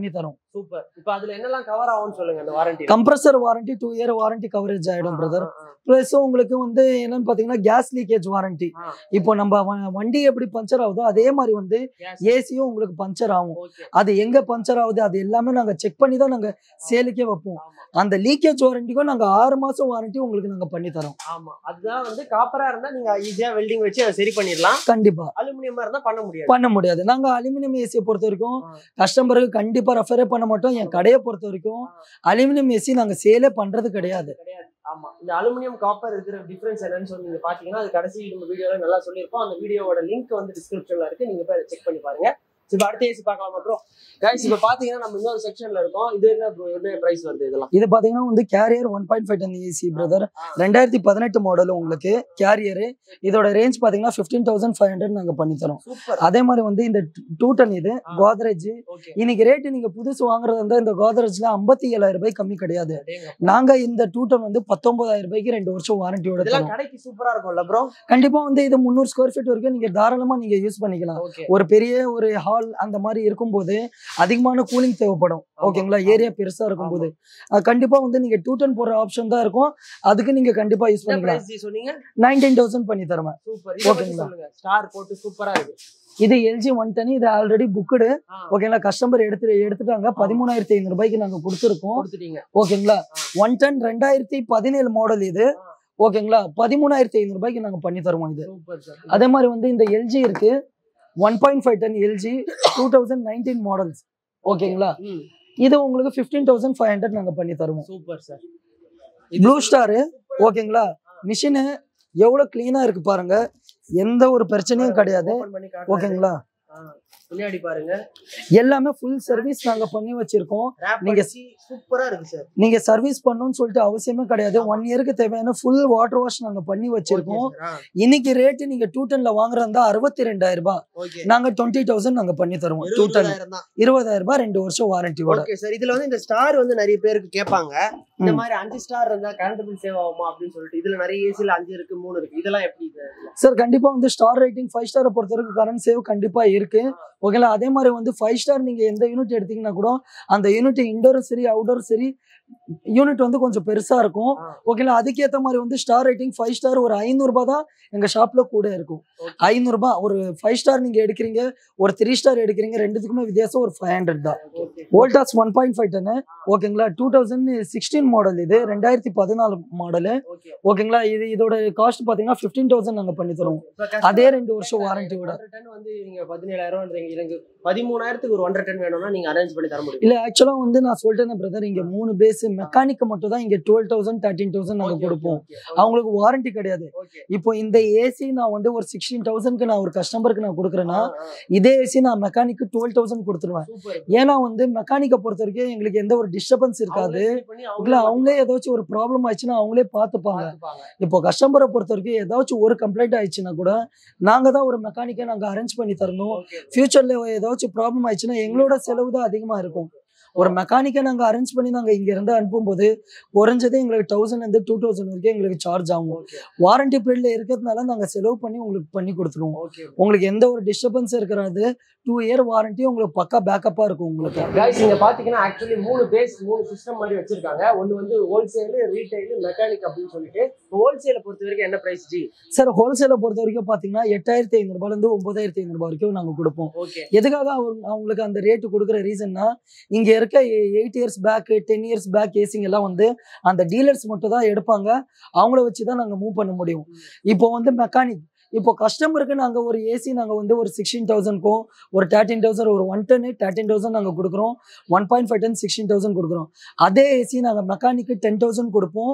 சூப்பர் இப்போ அதுல என்னெல்லாம் கவர் ஆகும்னு சொல்லுங்க அந்த warranty compressor warranty two year warranty coverage ஆயிடும் பிரதர் ப்ளஸ் உங்களுக்கு வந்து என்னன்னு பாத்தீங்கன்னா கேஸ் லீக்கேஜ் வாரண்டி இப்போ நம்ம வ- வண்டி எப்படி பஞ்சர் ஆகுதோ அதே மாதிரி வந்து ஏசியும் உங்களுக்கு பஞ்சர் ஆகும் ஓகே அது எங்க பஞ்சர் ஆகுது அது எல்லாமே நாங்க செக் பண்ணி தான் நாங்க சேலுக்கே வைப்போம் அந்த லீக்கேஜ் வாரண்டிக்கும் நாங்க ஆறு மாசம் வாரண்டி உங்களுக்கு நாங்க பண்ணி தரோம் ஆமா அதுதான் வந்து காப்பரா இருந்தா நீங்க ஈஸியா வெல்டிங் வச்சு அதை சரி பண்ணிடலாம் கண்டிப்பா அலுமினியமா இருந்தா பண்ண முடியாது பண்ண முடியாது நாங்க அலுமினியம் ஏசியை பொறுத்த வரைக்கும் ஆ. கஸ்டமருக்கு கண்டிப்பா ரெஃபரே பண்ண மாட்டோம் என் கடையை பொறுத்த வரைக்கும் அலுமினியம் ஏசி நாங்க சேலே பண்றது கிடையாது கிடையாது ஆமா இந்த அலுமினியம் காப்பர் இருக்கிற டிஃபரன்ஸ் என்னன்னு சொல்லி நீங்க பாத்தீங்கன்னா அது கடைசி நம்ம வீடியோல நல்லா சொல்லியிருப்போம் அந்த வீடியோவோட லிங்க் வந்து டிஸ்கிரிப்ஷன்ல இருக்கு நீங்க போய் செக் பண்ணி பாருங்க சரி, இப்ப அடுத்த ஏசி பார்க்கலாம் ப்ரோ கைஸ் இப்ப பாத்தீங்கன்னா நம்ம இன்னொரு செக்ஷன்ல இருக்கோம் இது என்ன bro? என்ன பிரைஸ் வருது இதெல்லாம் இது பாத்தீங்கன்னா வந்து Carrier one point five ton AC brother ரெண்டாயிரத்தி பதினெட்டு மாடல் உங்களுக்கு கேரியரு இதோட ரேஞ்ச் பாத்தீங்கன்னா ஃபிஃப்டீன் தௌசண்ட் ஃபைவ் ஹண்ட்ரட் நாங்க பண்ணி தரோம் சூப்பர் அதே மாதிரி வந்து இந்த டூ டன் இது ஆ. கோத்ரேஜ் ஓகே இன்னைக்கு ரேட்டு நீங்க புதுசு வாங்குறதா இருந்தா இந்த கோத்ரேஜ்ல ஐம்பத்தி ஏழாயிரம் ரூபாய் கம்மி கிடையாது நாங்க இந்த டூ டன் வந்து பத்தொன்பதாயிரம் ரூபாய்க்கு ரெண்டு வருஷம் வாரண்டியோட இதெல்லாம் தரோம் கடைக்கு சூப்பரா இருக்கும்ல ப்ரோ கண்டிப்பா வந்து இது முந்நூறு ஸ்கொயர் ஃபீட் வரைக்கும் நீங்க தாராளமா நீங்க யூஸ் பண்ணிக்கலாம் ஓகே ஒரு பெரிய ஒரு ஹால் அந்த மாதிரி இருக்கும்போது அதிகமான கூலிங் தேவைப்படும் ஓகேங்களா ஏரியா பெருசா இருக்கும்போது அது கண்டிப்பா வந்து நீங்க டூ டன் போடுற ஆப்ஷன் தான் இருக்கும் அதுக்கு நீங்க கண்டிப்பா யூஸ் என்ன பண்ணிக்கலாம் பிரைஸ் சொன்னீங்க நைன்டீன் தௌசண்ட் பண்ணி தருவேன் சூப்பர் இத பத்தி ஓகேங்களா? சொல்லுங்க ஸ்டார் போட்டு சூப்பரா இருக்கு இது எல்ஜி ஒன் டென் இது ஆல்ரெடி புக்குடு ஆ, ஓகேங்களா கஸ்டமர் எடுத்து எடுத்துட்டாங்க பதிமூணாயிரத்தி ஐநூறு ரூபாய்க்கு நாங்க கொடுத்துருக்கோம் கொடுத்துட்டீங்க ஓகேங்களா ஒன் டென் ரெண்டாயிரத்தி பதினேழு மாடல் இது ஓகேங்களா பதிமூணாயிரத்தி ஐநூறு ரூபாய்க்கு நாங்க பண்ணி தருவோம் இது சூப்பர் சார் அதே மாதிரி வந்து இந்த எல்ஜி இருக்கு one point five ton LG two thousand nineteen models ஓகேங்களா ம் இது உங்களுக்கு ஃபிஃப்டீன் தௌசண்ட் ஃபைவ் ஹண்ட்ரட் நாங்க பண்ணி தருவோம் சூப்பர் சார் ப்ளூ ஸ்டாரு ஓகேங்களா மிஷினு எவ்வளவு கிளீனா இருக்கு பாருங்க எந்த ஒரு பிரச்சனையும் கிடையாது ஓபன் பண்ணி காட்டுறேன் ஓகேங்களா ஆ, பின்னாடி பாருங்க எல்லாமே ஃபுல் சர்வீஸ் நாங்க பண்ணி வச்சிருக்கோம் ரேப் நீங்க- நீங்க சூப்பரா இருக்கு சார் நீங்க சர்வீஸ் பண்ணணும்னு சொல்லிட்டு அவசியமே கிடையாது ஒன் இயருக்கு தேவையான ஃபுல் வாட்டர் வாஷ் நாங்க பண்ணி வச்சிருக்கோம் இன்னைக்கு ரேட்டு நீங்க டூ டன்ல வாங்குறதா அறுபத்தி ரெண்டாயிரம் ரூபாய் ஓகே நாங்க டுவெண்ட்டி தௌசண்ட் நாங்க பண்ணி தருவோம் டூ டன் தான் இருபதாயிரம் ரூபாய் ரெண்டு வருஷம் வாரண்டியோட ஓகே சார் இதுல வந்து இந்த ஸ்டார் வந்து நிறைய பேருக்கு கேட்பாங்க இந்த ம். மாதிரி அஞ்சு ஸ்டார் இருந்தா கரண்ட் பில் சேவ் ஆகுமா அப்படின்னு சொல்லிட்டு இதுல நிறைய ஏசில அஞ்சு இருக்கு மூணு இருக்கு இதெல்லாம் எப்படி இது சார் கண்டிப்பா வந்து ஸ்டார் ரேட்டிங் ஃபைவ் ஸ்டாரை பொறுத்த வரைக்கும் கரண்ட் சேவ் கண்டிப்பா இருக்கு ஓகேங்களா அதே மாதிரி வந்து ஃபைவ் ஸ்டார் நீங்க எந்த யூனிட் எடுத்தீங்கன்னா கூட அந்த யூனிட் இன்டோரும் சரி அவுட்டோரும் சரி யூனிட் வந்து கொஞ்சம் பெருசா இருக்கும் ஆ. ஓகேங்களா அதுக்கேற்ற மாதிரி வந்து ஸ்டார் ரேட்டிங் ஃபைவ் ஸ்டார் ஒரு ஐநூறுபா தான் எங்க ஷாப்ல கூட இருக்கும் Okay. ஐநூறுபா ஒரு ஃபைவ் ஸ்டார் நீங்க எடுக்கிறீங்க ஒரு த்ரீ ஸ்டார் எடுக்கிறீங்க ரெண்டுத்துக்குமே வித்தியாசம் ஒரு ஃபைவ் ஹண்ட்ரட் தான் okay Voltas one point five டென்னு ஓகேங்களா டூ தௌசண்ட் சிக்ஸ்டீன் மாடல் இது ரெண்டாயிரத்தி பதினாலு மாடலு ஓகே ஓகேங்களா இது இதோட காஸ்ட் பாத்தீங்கன்னா ஃபிஃப்டீன் தௌசண்ட் நாங்க பண்ணி தருவோம் அதே ரெண்டு வருஷம் வாரண்டியோட ஒன்றரை டன் வந்து நீங்க பதினேழாயிரம் எனக்கு பதிமூணாயிரத்துக்கு ஒரு ஒன்றரை டன் வேணும்னா நீங்க அரேஞ்ச் பண்ணி தர முடியும் இல்ல ஆக்சுவலா வந்து நான் சொல்லிட்டேன் பிரதர் இங்க மூணு பேஸ் மெக்கானிக் மட்டும் தான் இங்க டுவெல் தௌசண்ட் தேர்ட்டீன் தௌசண்ட் நாங்க கொடுப்போம் அவங்களுக்கு வாரண்டி கிடையாது ஓகே இப்போ இந்த ஏசி நான் வந்து ஒரு சிக்ஸ்டீன் தௌசண்ட்க்கு நான் ஒரு கஸ்டமருக்கு நான் கொடுக்குறேன்னா இதே ஏசி நான் மெக்கானிக்கு டுவெல் தௌசண்ட் கொடுத்துருவேன் சூப்பர் ஏன்னா வந்து மெக்கானிக்கை பொறுத்த வரைக்கும் எங்களுக்கு எந்த ஒரு டிஸ்டர்பன்ஸ் இருக்காது இல்ல அவங்களே ஏதாச்சும் ஒரு ப்ராப்ளம் ஆயிடுச்சுன்னா அவங்களே பார்த்துப்பாங்க இப்போ கஸ்டமரை பொறுத்த வரைக்கும் ஏதாச்சும் ஒரு கம்ப்ளைண்ட் ஆயிடுச்சுன்னா கூட நாங்க தான் ஒரு மெக்கானிக்கை நாங்க அரேஞ்ச் பண்ணி தரணும் ஃபியூச்சர்ல ஏதாச்சும் ப்ராப்ளம் ஆயிடுச்சுன்னா எங்களோட செலவு தான் அதிகமா இருக்கும் ஒரு மெக்கானிக்கை நாங்க அரேஞ்ச் பண்ணி நாங்க இங்க இருந்து அனுப்பும்போது குறைஞ்சது எங்களுக்கு தௌசண்ட் இருந்து டூ தௌசண்ட் வரைக்கும் எங்களுக்கு சார்ஜ் ஆகும் வாரண்டி பீரியட்ல இருக்கிறதுனால நாங்க செலவு பண்ணி உங்களுக்கு பண்ணி கொடுத்துருவோம் உங்களுக்கு எந்த ஒரு டிஸ்டர்பன்ஸ் இருக்கிறது டூ இயர் வாரண்டி உங்களுக்கு பக்கா பேக்கப்பா இருக்கும் உங்களுக்கு கைஸ் இங்க பாத்தீங்கன்னா ஆக்சுவலி மூணு பேஸ் மூணு சிஸ்டம் மாதிரி வச்சிருக்காங்க ஒன்னு வந்து ஹோல்சேல் ரீட்டைல் மெக்கானிக் அப்படின்னு சொல்லிட்டு ஹோல்சேலை பொறுத்த வரைக்கும் என்ன பிரைஸ் ஜி சார் ஹோல்சேலை பொறுத்த வரைக்கும் பாத்தீங்கன்னா எட்டாயிரத்தி ஐநூறு ரூபாயில இருந்து ஒன்பதாயிரத்தி ஐநூறு ரூபாய் வரைக்கும் நாங்க கொடுப்போம் ஓகே எதுக்காக அவங்க அவங்களுக்கு அந்த ரேட்டு கொடுக்குற ரீசன்னா இங்க இருக்க eight years back ten years back ஏசிங் எல்லாம் வந்து அந்த டீலர்ஸ் மட்டும் தான் எடுப்பாங்க அவங்கள வச்சு தான் நாங்க மூவ் பண்ண முடியும் இப்போ வந்து மெக்கானிக் இப்போ கஸ்டமருக்கு நாங்க ஒரு ஏசி நாங்க வந்து ஒரு சிக்ஸ்டீன் தௌசண்ட்க்கும் ஒரு தேர்ட்டின் தௌசண்ட் ஒரு ஒன் டென் தேர்ட்டின் தௌசண்ட் நாங்க கொடுக்குறோம் one point five ton sixteen thousand கொடுக்குறோம் அதே ஏசி நாங்க மெக்கானிக்கு டென் தௌசண்ட் கொடுப்போம்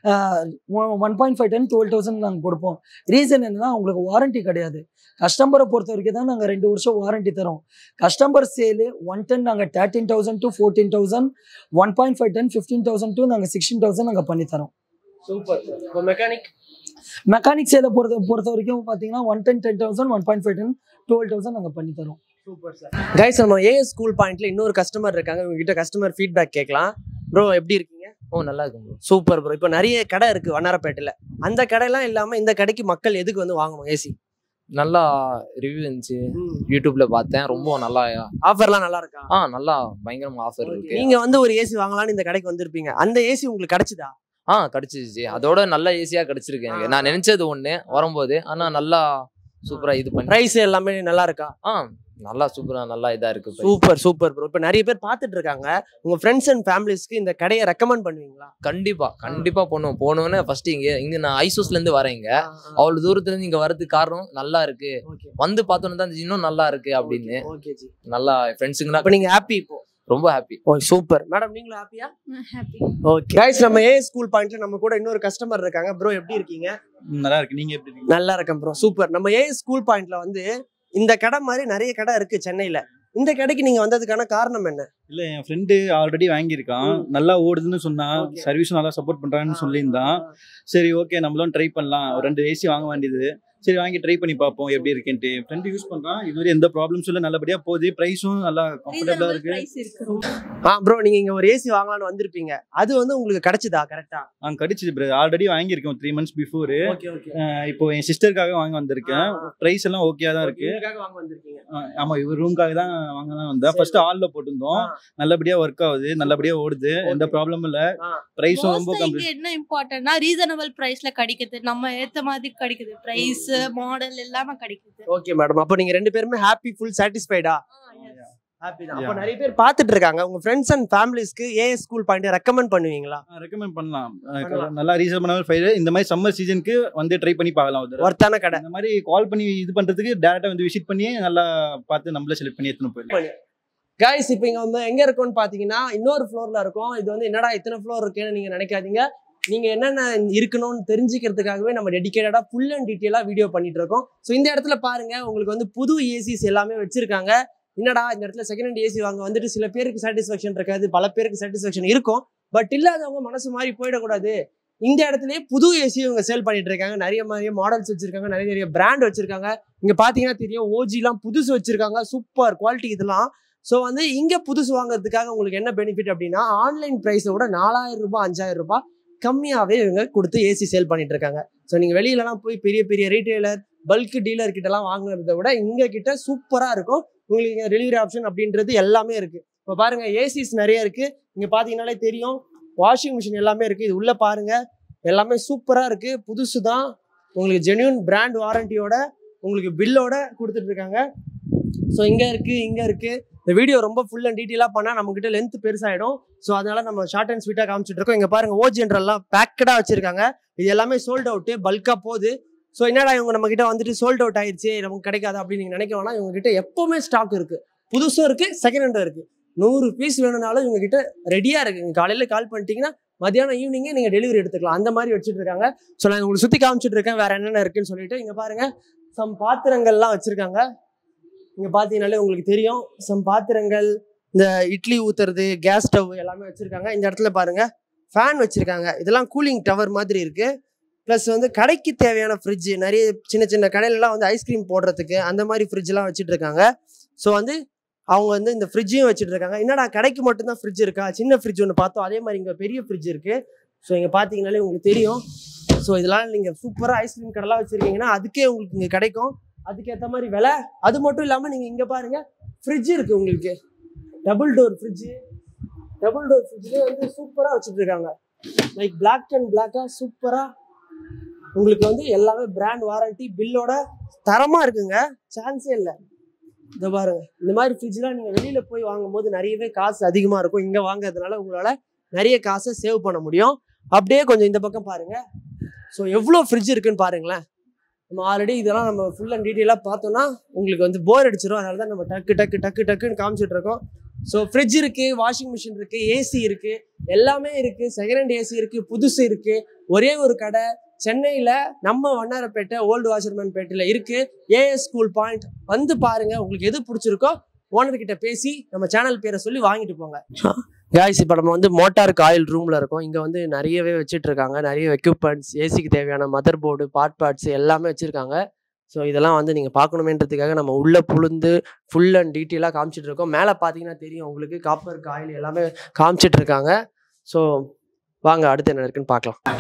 one point five ton twelve thousand நாங்கள் கொடுப்போம் ரீசன் என்னன்னா உங்களுக்கு வாரண்டி கிடையாது கஸ்டமரை பொறுத்த வரைக்கும் தான் நாங்கள் ரெண்டு வருஷம் வாரண்டி தரோம் கஸ்டமர் சேலு ஒன் டென் நாங்கள் thirteen thousand to fourteen thousand one point five ton fifteen thousand to நாங்கள் சிக்ஸ்டீன் தௌசண்ட் நாங்கள் பண்ணி தரோம் சூப்பர் இப்போ மெக்கானிக் மெக்கானிக் சேலை பொறுத்த பொறுத்த வரைக்கும் பார்த்தீங்கன்னா one ton ten thousand one point five ton twelve thousand நாங்கள் பண்ணி தரோம் சூப்பர் சார் கைஸ் நம்ம ஏஎஸ் ஸ்கூல் பாயிண்ட்ல இன்னொரு கஸ்டமர் இருக்காங்க உங்ககிட்ட கஸ்டமர் ஃபீட்பேக் கேட்கலாம் ப்ரோ எப்படி இருக்கீங்க ஓ நல்லா இருக்கும் ப்ரோ சூப்பர் ப்ரோ இப்போ நிறைய கடை இருக்கு வண்ணாரப்பேட்டையில அந்த கடையெல்லாம் இல்லாம இந்த கடைக்கு மக்கள் எதுக்கு வந்து வாங்கணும் ஏசி நல்லா ரிவ்யூ இருந்துச்சு யூடியூப்ல பார்த்தேன் ரொம்ப நல்லா ஆஃபர்லாம் நல்லா இருக்கா ஆ நல்லா பயங்கரமா ஆஃபர் இருக்கு நீங்க வந்து ஒரு ஏசி வாங்கலாம்னு இந்த கடைக்கு வந்திருப்பீங்க அந்த ஏசி உங்களுக்கு கிடைச்சதா ஆ கிடைச்சிருச்சு அதோட நல்ல ஈஸியா கிடைச்சிருக்கு எனக்கு நான் நினைச்சது ஒண்ணு வரும்போது ஆனா நல்லா சூப்பரா இது பண்ணி பிரைஸ் எல்லாமே நல்லா இருக்கா ஆ நல்லா சூப்பரா நல்லா இதா இருக்கு price. சூப்பர் சூப்பர் ப்ரோ இப்போ நிறைய பேர் பார்த்துட்டு இருக்காங்க உங்க ஃப்ரெண்ட்ஸ் அண்ட் ஃபேமிலிஸ்க்கு இந்த கடையை ரெக்கமெண்ட் பண்ணுவீங்களா கண்டிப்பா கண்டிப்பா பண்ணுவோம் போனோன்னு ஃபர்ஸ்ட் இங்க இங்க நான் ஐசூஸ்ல இருந்து வரேன் இங்க அவ்வளவு தூரத்துல இருந்து இங்க வரதுக்கு காரணம் நல்லா இருக்கு ஓகே வந்து பார்த்தோன்னு தான் இருந்துச்சு, இன்னும் நல்லா இருக்கு அப்படின்னு ஓகே ஜி நல்லா ஃப்ரெண்ட்ஸுங்கன்னா அப்ப நீங்க ஹாப்பி இப்போ ரொம்ப ஹாப்பி ஓ சூப்பர் மேடம் நீங்களும் ஹாப்பியா ஹாப்பி ஓகே கைஸ் நம்ம ஏ ஸ்கூல் பாயிண்ட்ல நம்ம கூட இன்னொரு கஸ்டமர் இருக்காங்க ப்ரோ எப்படி இருக்கீங்க ம், நல்லா இருக்கு நீங்க எப்படி இருக்கீங்க நல்லா இருக்கேன் ப்ரோ சூப்பர் நம்ம ஏ ஸ்கூல் பாயிண்ட்ல வந்து இந்த கடை மாதிரி நிறைய கடை இருக்கு சென்னையில இந்த கடைக்கு நீங்க வந்ததுக்கான காரணம் என்ன இல்ல என் ஃப்ரெண்டு ஆல்ரெடி வாங்கியிருக்கான் ம். நல்லா ஓடுதுன்னு சொன்னான் Okay. சர்வீஸும் நல்லா சப்போர்ட் பண்றான்னு சொல்லியிருந்தான் சரி ஓகே நம்மளும் ட்ரை பண்ணலாம் ஒரு ரெண்டு ஏசி வாங்க வேண்டியது சரி வாங்கி ட்ரை பண்ணி பார்ப்போம் எப்படி இருக்குன்ட்டு ஃப்ரெண்டு யூஸ் பண்றான் இது மாதிரி எந்த ப்ராப்ளம்ஸும் இல்லை நல்லபடியா போகுது ப்ரைஸும் நல்லா கம்ஃபர்டபுளா இருக்கு பிரைஸ் இருக்கு ஆ ப்ரோ நீங்க இங்க ஒரு ஏசி வாங்கலாம்னு வந்திருப்பீங்க அது வந்து உங்களுக்கு கிடைச்சதா கரெக்டா ஆ கடிச்சிது ப்ரோ ஆல்ரெடி வாங்கியிருக்கேன் three months before okay okay இப்போ என் சிஸ்டருக்காக வாங்க வந்திருக்கேன் ப்ரைஸ் எல்லாம் ஓகே தான் இருக்கு வாங்க வந்திருக்கீங்க ஆ, ஆமா இவர் ரூம்காக தான் வாங்க தான் வந்தேன் ஃபர்ஸ்ட் ஹால்ல போட்டிருந்தோம் ஆ. நல்லபடியா ஒர்க் ஆகுது நல்லபடியா ஓடுது எந்த ப்ராப்ளமும் இல்ல ஆ. பிரைஸும் ரொம்ப மோஸ்டா கம்மி இங்க என்ன இம்பார்ட்டன்ட்னா ரீசனபிள் பிரைஸ்ல கிடைக்குது நம்ம ஏத்த மாதிரி கிடைக்குது பிரைஸ் மாடல் எல்லாமே கிடைக்குது ஓகே மேடம் அப்போ நீங்க ரெண்டு பேருமே ஹாப்பி ஃபுல் சாட்டிஸ்ஃபைடா ஹாப்பி தான் அப்போ Yeah. நிறைய பேர் பார்த்துட்டு இருக்காங்க உங்க ஃப்ரெண்ட்ஸ் அண்ட் ஃபேமிலிஸ்க்கு ஏ ஸ்கூல் பாயிண்ட் ரெக்கமெண்ட் பண்ணுவீங்களா ரெக்கமெண்ட் பண்ணலாம் அஹ் பண்ணலாம். நல்லா ரீசனபிள் ஃபைல் இந்த மாதிரி சம்மர் சீசனுக்கு வந்து ட்ரை பண்ணி பார்க்கலாம் ஒரு தடவை. ஒர்த்தான கடை இந்த மாதிரி கால் பண்ணி இது பண்றதுக்கு டேரக்டா வந்து விசிட் பண்ணி நல்லா பார்த்து நம்மள செலக்ட் பண்ணி எடுத்துன்னு போயிடலாம் கைஸ் இப்போ இங்க வந்து எங்க இருக்கோம்னு பாத்தீங்கன்னா இன்னொரு ஃப்ளோர்ல இருக்கும் இது வந்து என்னடா இத்தனை ஃப்ளோர் இருக்குன்னு நீங்க நினைக்காதீங்க நீங்க என்னென்ன இருக்கணும்னு தெரிஞ்சுக்கிறதுக்காகவே நம்ம டெடிகேட்டடா ஃபுல் அண்ட் டீட்டெயிலா வீடியோ பண்ணிட்டு இருக்கோம் ஸோ இந்த இடத்துல பாருங்க உங்களுக்கு வந்து புது ஏசிஸ் எல்லாமே வச்சிருக்காங்க என்னடா இந்த இடத்துல செகண்ட் ஹேண்ட் ஏசி வாங்க வந்துட்டு சில பேருக்கு சாட்டிஸ்ஃபேக்ஷன் இருக்காது பல பேருக்கு சாட்டிஸ்ஃபேக்ஷன் இருக்கும் பட் இல்லாதவங்க மனசு மாதிரி போயிடக்கூடாது இந்த இடத்துலயே புது ஏசி இவங்க சேல் பண்ணிட்டு இருக்காங்க நிறைய நிறைய மாடல்ஸ் வச்சிருக்காங்க நிறைய நிறைய பிராண்ட் வச்சிருக்காங்க இங்க பாத்தீங்கன்னா தெரியும் ஓஜிலாம் புதுசு வச்சிருக்காங்க சூப்பர் குவாலிட்டி இதெல்லாம் ஸோ வந்து இங்க புதுசு வாங்குறதுக்காக உங்களுக்கு என்ன பெனிஃபிட் அப்படின்னா ஆன்லைன் ப்ரைஸை விட நாலாயிரம் ரூபாய் அஞ்சாயிரம் ரூபாய் கம்மியாவே இவங்க கொடுத்து ஏசி சேல் பண்ணிட்டு இருக்காங்க ஸோ நீங்க வெளியிலலாம் போய் பெரிய பெரிய ரீட்டைலர் பல்க் டீலர் கிட்டலாம் வாங்குறத விட இங்க கிட்ட சூப்பரா இருக்கும் உங்களுக்கு டெலிவரி ஆப்ஷன் அப்படின்றது எல்லாமே இருக்கு இப்போ பாருங்க ஏசிஸ் நிறைய இருக்கு இங்க பாத்தீங்கன்னாலே தெரியும் வாஷிங் மிஷின் எல்லாமே இருக்கு இது உள்ள பாருங்க எல்லாமே சூப்பரா இருக்கு புதுசு தான் உங்களுக்கு ஜென்யூன் பிராண்ட் வாரண்டியோட உங்களுக்கு பில்லோட கொடுத்துட்டு இருக்காங்க ஸோ இங்க இருக்கு இங்க இருக்கு இந்த வீடியோ ரொம்ப ஃபுல் அண்ட் டீட்டெயிலாக பண்ணால் நம்மகிட்ட லென்த் பெருசாயிடும் ஸோ அதனால நம்ம ஷார்ட் அண்ட் ஸ்வீட்டாக காமிச்சிட்டு இருக்கோம் இங்க பாருங்க ஓ ஜென்ரல்லாம் பேக்கடாக வச்சிருக்காங்க இது எல்லாமே சோல்ட் அவுட்டு பல்காக போகுது ஸோ என்னடா இவங்க நம்ம கிட்ட வந்துட்டு சோல்ட் அவுட் ஆயிடுச்சு நமக்கு கிடைக்காது அப்படின்னு நீங்க நினைக்க வேணாம் இவங்க கிட்ட எப்பவுமே ஸ்டாக் இருக்கு புதுசும் இருக்கு செகண்ட் ஹேண்டும் இருக்கு நூறு பீஸ் வேணும்னாலும் இவங்க கிட்ட ரெடியா இருக்கு நீங்க காலையில கால் பண்ணிட்டீங்கன்னா மதியானம் ஈவினிங்கே நீங்க டெலிவரி எடுத்துக்கலாம் அந்த மாதிரி வச்சுட்டு இருக்காங்க ஸோ நான் உங்களுக்கு சுத்தி காமிச்சிட்டு இருக்கேன் வேற என்னென்ன இருக்குன்னு சொல்லிட்டு இங்க பாருங்க சம் பாத்திரங்கள்லாம் வச்சிருக்காங்க இங்க பாத்தீங்கன்னாலே உங்களுக்கு தெரியும் சம் பாத்திரங்கள் இந்த இட்லி ஊத்துறது கேஸ் ஸ்டவ் எல்லாமே வச்சிருக்காங்க இந்த இடத்துல பாருங்க ஃபேன் வச்சிருக்காங்க இதெல்லாம் கூலிங் டவர் மாதிரி இருக்கு ப்ளஸ் வந்து கடைக்கு தேவையான ஃப்ரிட்ஜ் நிறைய சின்ன சின்ன கடையிலலாம் வந்து ஐஸ்கிரீம் போடுறதுக்கு அந்த மாதிரி ஃப்ரிட்ஜ்லாம் வச்சுட்டு இருக்காங்க ஸோ வந்து அவங்க வந்து இந்த ஃப்ரிட்ஜையும் வச்சுட்டு இருக்காங்க என்னடா கடைக்கு மட்டும்தான் ஃப்ரிட்ஜ் இருக்கா சின்ன ஃப்ரிட்ஜ் ஒன்று பார்த்தோம் அதே மாதிரி இங்கே பெரிய ஃப்ரிட்ஜ் இருக்கு ஸோ இங்கே பார்த்தீங்கனாலே உங்களுக்கு தெரியும் ஸோ இதெல்லாம் நீங்கள் சூப்பராக ஐஸ்கிரீம் கடைலாம் வச்சுருக்கீங்கன்னா அதுக்கே உங்களுக்கு இங்கே கிடைக்கும் அதுக்கேற்ற மாதிரி விலை அது மட்டும் இல்லாமல் நீங்கள் இங்கே பாருங்க ஃப்ரிட்ஜ் இருக்குது உங்களுக்கு double door fridge double door ஃப்ரிட்ஜ்லேயே வந்து சூப்பராக வச்சுட்டு இருக்காங்க லைக் பிளாக் அண்ட் பிளாக்காக சூப்பராக உங்களுக்கு வந்து எல்லாமே பிராண்ட் வாரண்டி பில்லோட தரமாக இருக்குங்க சான்ஸே இல்லை இதை பாருங்க இந்த மாதிரி ஃப்ரிட்ஜ்லாம் நீங்கள் வெளியில் போய் வாங்கும்போது நிறையவே காசு அதிகமாக இருக்கும் இங்கே வாங்குறதுனால உங்களால் நிறைய காசை சேவ் பண்ண முடியும் அப்படியே கொஞ்சம் இந்த பக்கம் பாருங்க ஸோ எவ்வளோ ஃப்ரிட்ஜ் இருக்குன்னு பாருங்களேன் நம்ம ஆல்ரெடி இதெல்லாம் நம்ம ஃபுல் அண்ட் டீட்டெயிலாக பார்த்தோம்னா உங்களுக்கு வந்து போர் அடிச்சிடும் அதனால தான் நம்ம டக்கு டக்கு டக்கு டக்குன்னு காமிச்சிட்டு இருக்கோம் ஸோ ஃப்ரிட்ஜ் இருக்கு வாஷிங் மிஷின் இருக்கு ஏசி இருக்கு எல்லாமே இருக்கு செகண்ட் ஹேண்ட் ஏசி இருக்கு புதுசு இருக்கு ஒரே ஒரு கடை சென்னையில நம்ம வண்ணாரப்பேட்டை ஓல்டு வாஷர்மேன் பேட்டையில இருக்கு ஏஎஸ் ஸ்கூல் பாயிண்ட் வந்து பாருங்க உங்களுக்கு எது பிடிச்சிருக்கோ ஓனர் கிட்ட பேசி நம்ம சேனல் பேரை சொல்லி வாங்கிட்டு போங்க காய்ஸ் இப்போ நம்ம வந்து மோட்டார் காயில் ரூம்ல இருக்கோம் இங்க வந்து நிறையவே வச்சுட்டு இருக்காங்க நிறைய எக்யூப்மெண்ட்ஸ் ஏசிக்கு தேவையான மதர் போர்டு பார்ட் பார்ட்ஸ் எல்லாமே வச்சிருக்காங்க ஸோ இதெல்லாம் வந்து நீங்கள் பார்க்கணுமேன்றதுக்காக நம்ம உள்ளே புழுந்து ஃபுல் அண்ட் டீட்டெயிலாக காமிச்சிட்டு இருக்கோம் மேலே பார்த்தீங்கன்னா தெரியும் உங்களுக்கு காப்பர் காயில் எல்லாமே காமிச்சிட்டு இருக்காங்க ஸோ வாங்க அடுத்து என்ன இருக்குன்னு பார்க்கலாம்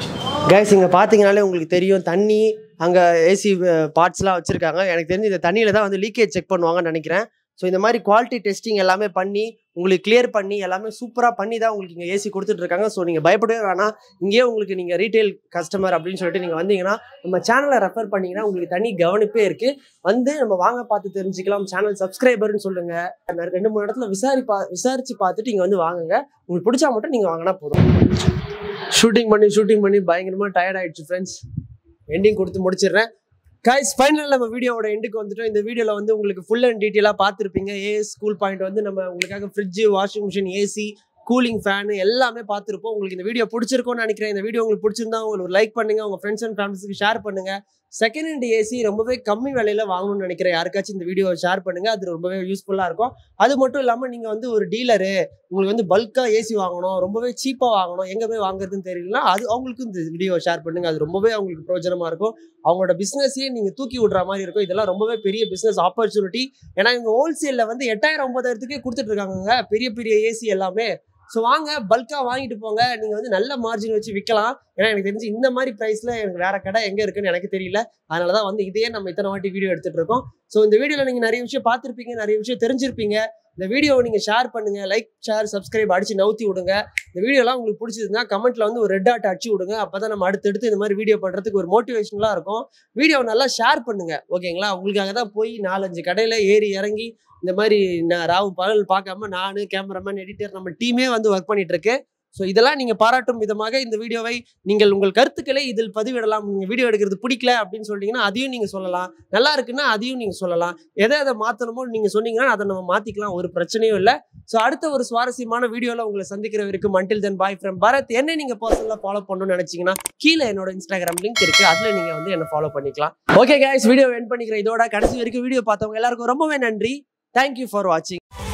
கைஸ் இங்கே பார்த்தீங்கனாலே உங்களுக்கு தெரியும் தண்ணி அங்கே ஏசி பார்ட்ஸ்லாம் வச்சுருக்காங்க எனக்கு தெரிஞ்சு இந்த தண்ணியில் தான் வந்து லீக்கேஜ் செக் பண்ணுவாங்கன்னு நினைக்கிறேன் ஸோ இந்த மாதிரி குவாலிட்டி டெஸ்டிங் எல்லாமே பண்ணி உங்களுக்கு கிளியர் பண்ணி எல்லாமே சூப்பராக பண்ணி தான் உங்களுக்கு இங்கே ஏசி கொடுத்துட்டு இருக்காங்க ஸோ நீங்கள் பயப்படவே வேணாம் இங்கேயே உங்களுக்கு நீங்கள் ரீட்டைல் கஸ்டமர் அப்படின்னு சொல்லிட்டு நீங்கள் வந்தீங்கன்னா நம்ம சேனலை ரெஃபர் பண்ணீங்கன்னா உங்களுக்கு தனி கவனிப்பே இருக்குது வந்து நம்ம வாங்க பார்த்து தெரிஞ்சுக்கலாம் சேனல் சப்ஸ்கிரைபர்னு சொல்லுங்கள் ரெண்டு மூணு இடத்துல விசாரி பா விசாரித்து பார்த்துட்டு இங்கே வந்து வாங்குங்க உங்களுக்கு பிடிச்சா மட்டும் நீங்கள் வாங்கினா போதும் ஷூட்டிங் பண்ணி ஷூட்டிங் பண்ணி பயங்கரமாக டயர்ட் ஆயிடுச்சு ஃப்ரெண்ட்ஸ் எண்டிங் கொடுத்து முடிச்சிடுறேன் கைஸ் ஃபைனல் நம்ம வீடியோவோட எண்டுக்கு வந்துட்டோம் இந்த வீடியோவில் வந்து உங்களுக்கு ஃபுல் அண்ட் டீட்டெயிலாக பார்த்துருப்பீங்க ஏஎஸ் ஸ்கூல் பாயிண்ட் வந்து நம்ம உங்களுக்காக fridge washing machine AC cooling fan எல்லாமே பார்த்துருப்போம் உங்களுக்கு இந்த வீடியோ பிடிச்சிருக்கும்னு நினைக்கிறேன் இந்த வீடியோ உங்களுக்கு பிடிச்சிருந்தா உங்களுக்கு ஒரு லைக் பண்ணுங்க உங்க ஃப்ரெண்ட்ஸ் அண்ட் ஃபேமிலிஸ்க்கு ஷேர் பண்ணுங்க செகண்ட் ஹேண்ட் ஏசி ரொம்பவே கம்மி விலையில வாங்கணும்னு நினைக்கிறேன் யாருக்காச்சும் இந்த வீடியோவை ஷேர் பண்ணுங்க அது ரொம்பவே யூஸ்ஃபுல்லாக இருக்கும் அது மட்டும் இல்லாமல் நீங்கள் வந்து ஒரு டீலரு உங்களுக்கு வந்து பல்காக ஏசி வாங்கணும் ரொம்பவே சீப்பாக வாங்கணும் எங்கே போய் வாங்குறதுன்னு தெரியலனா அது அவங்களுக்கும் இந்த வீடியோ ஷேர் பண்ணுங்க அது ரொம்பவே அவங்களுக்கு பிரயோஜனமாக இருக்கும் அவங்களோட பிஸ்னஸையே நீங்கள் தூக்கி விடுற மாதிரி இருக்கும் இதெல்லாம் ரொம்பவே பெரிய பிஸ்னஸ் ஆப்பர்ச்சுனிட்டி ஏன்னா இவங்க ஹோல்சேலில் வந்து எட்டாயிரம் ஒன்பதாயிரத்துக்கே கொடுத்துட்டு இருக்காங்க பெரிய பெரிய ஏசி எல்லாமே ஸோ வாங்க பல்காக வாங்கிட்டு போங்க நீங்கள் வந்து நல்ல மார்ஜின் வச்சு விற்கலாம் ஏன்னா எனக்கு தெரிஞ்சு இந்த மாதிரி ப்ரைஸில் எனக்கு வேற கடை எங்கே இருக்குன்னு எனக்கு தெரியல அதனால தான் வந்து இதே நம்ம இத்தனை வாட்டி வீடியோ எடுத்துட்டு இருக்கோம் ஸோ இந்த வீடியோவில் நீங்கள் நிறைய விஷயம் பார்த்துருப்பீங்க நிறைய விஷயம் தெரிஞ்சிருப்பீங்க இந்த வீடியோவை நீங்கள் ஷேர் பண்ணுங்க லைக் ஷேர் சப்ஸ்கிரைப் அடிச்சு நவுத்தி விடுங்க இந்த வீடியோலாம் உங்களுக்கு பிடிச்சதுன்னா கமெண்ட்ல வந்து ஒரு ரெட் ஆட் அடிச்சு விடுங்க அப்பதான் நம்ம அடுத்தடுத்து இந்த மாதிரி வீடியோ பண்றதுக்கு ஒரு மோட்டிவேஷனலாக இருக்கும் வீடியோவை நல்லா ஷேர் பண்ணுங்க ஓகேங்களா உங்களுக்காக தான் போய் நாலஞ்சு கடையில ஏறி இறங்கி இந்த மாதிரி நான் ராவு பகல் பார்க்காம நான் கேமராமேன் எடிட்டர் நம்ம டீமே வந்து ஒர்க் பண்ணிட்டு இருக்கு ஸோ இதெல்லாம் நீங்கள் பாராட்டும் விதமாக இந்த வீடியோவை நீங்கள் உங்கள் கருத்துக்களை இதில் பதிவிடலாம் நீங்கள் வீடியோ எடுக்கிறது பிடிக்கல அப்படின்னு சொல்லிட்டீங்கன்னா அதையும் நீங்கள் சொல்லலாம் நல்லா இருக்குன்னா அதையும் நீங்கள் சொல்லலாம் எதை எதை மாற்றணுமோ நீங்கள் சொன்னீங்கன்னா அதை நம்ம மாற்றிக்கலாம் ஒரு பிரச்சனையும் இல்லை ஸோ அடுத்த ஒரு சுவாரஸ்யமான வீடியோவில் உங்களை சந்திக்கிற வரைக்கும் until then bye from Bharat என்ன நீங்கள் பர்சனலாக ஃபாலோ பண்ணணும்னு நினச்சிங்கன்னா கீழே என்னோட இன்ஸ்டாகிராம் லிங்க் இருக்குது அதில் நீங்கள் வந்து என்ன ஃபாலோ பண்ணிக்கலாம் ஓகே guys வீடியோ என் பண்ணிக்கிறேன் இதோட கடைசி வரைக்கும் வீடியோ பார்த்தவங்க எல்லாருக்கும் ரொம்பவே நன்றி தேங்க்யூ ஃபார் வாட்சிங்